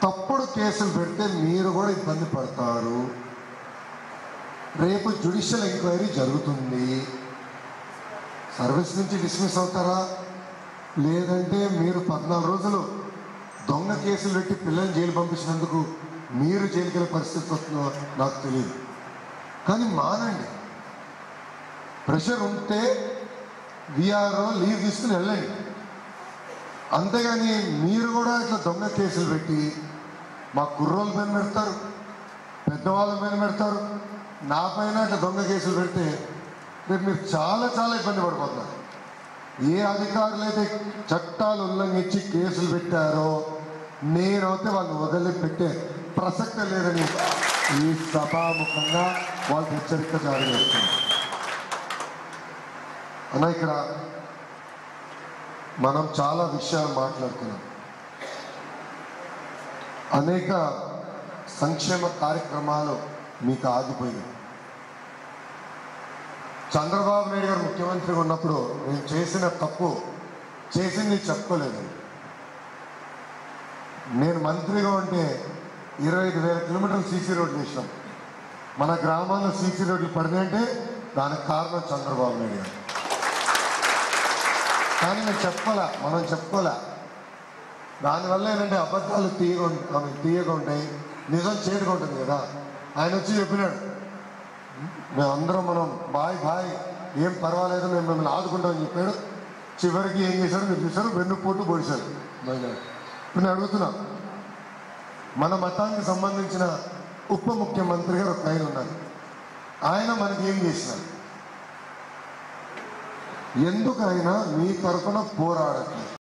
తప్పుడు కేసులు పెడితే మీరు కూడా ఇబ్బంది పడతారు రేపు జ్యుడిషియల్ ఎంక్వైరీ జరుగుతుంది సర్వీస్ నుంచి డిస్మిస్ అవుతారా లేదంటే మీరు పద్నాలుగు రోజులు దొంగ కేసులు పెట్టి పిల్లల్ని జైలు పంపించినందుకు మీరు జైలుకి వెళ్ళే పరిస్థితి వస్తుందో నాకు తెలియదు కానీ మానండి ప్రెషర్ ఉంటే విఆర్ఓ లీవ్ తీసుకుని వెళ్ళండి అంతేగాని మీరు కూడా ఇట్లా దొంగ కేసులు పెట్టి మా కుర్రోళ్ళ పైన పెడతారు పెద్దవాళ్ళ పైన పెడతారు నా పైన ఇట్లా దొంగ కేసులు పెడితే రేపు మీరు చాలా చాలా ఇబ్బంది పడిపోతున్నారు ఏ అధికారులు అయితే చట్టాలు ఉల్లంఘించి కేసులు పెట్టారో నేనైతే వాళ్ళని వదిలిపెట్టే ప్రసక్తే లేదని ఈ సభాముఖంగా వాళ్ళకి హెచ్చరిక జారీ చేస్తున్నాను అన్న ఇక్కడ మనం చాలా విషయాలు మాట్లాడుకున్నాం అనేక సంక్షేమ కార్యక్రమాలు మీకు ఆగిపోయినాయి చంద్రబాబు నాయుడు గారు ముఖ్యమంత్రిగా ఉన్నప్పుడు నేను చేసిన తప్పు చేసింది చెప్పుకోలేదు నేను మంత్రిగా ఉంటే ఇరవై ఐదు వేల కిలోమీటర్లు సీసీ రోడ్లు వేసినాం మన గ్రామాల్లో సీసీ రోడ్లు పడినాయంటే దానికి కారణం చంద్రబాబు నాయుడు గారు కానీ నేను చెప్పుకోలే మనం చెప్పుకోలే దానివల్ల ఏంటంటే అబద్ధాలు తీయగా ఉం- ఆమె తీయగా ఉంటాయి నిజం చేదుగా ఉంటుంది కదా ఆయన వచ్చి చెప్పినాడు మేమందరం మనం బాయ్ బాయ్ ఏం పర్వాలేదు మేము మిమ్మల్ని ఆదుకుంటామని చెప్పాడు చివరికి ఏం చేశారు మీరు చూసారు వెన్నుపోటు పొడిచారు ఇప్పుడు నేను అడుగుతున్నా మన మతానికి సంబంధించిన ఉప ముఖ్యమంత్రి గారు ఒక ఆయన ఉన్నారు ఆయన మనకి ఏం చేసినారు ఎందుకైనా మీ తరఫున పోరాడట్లేదు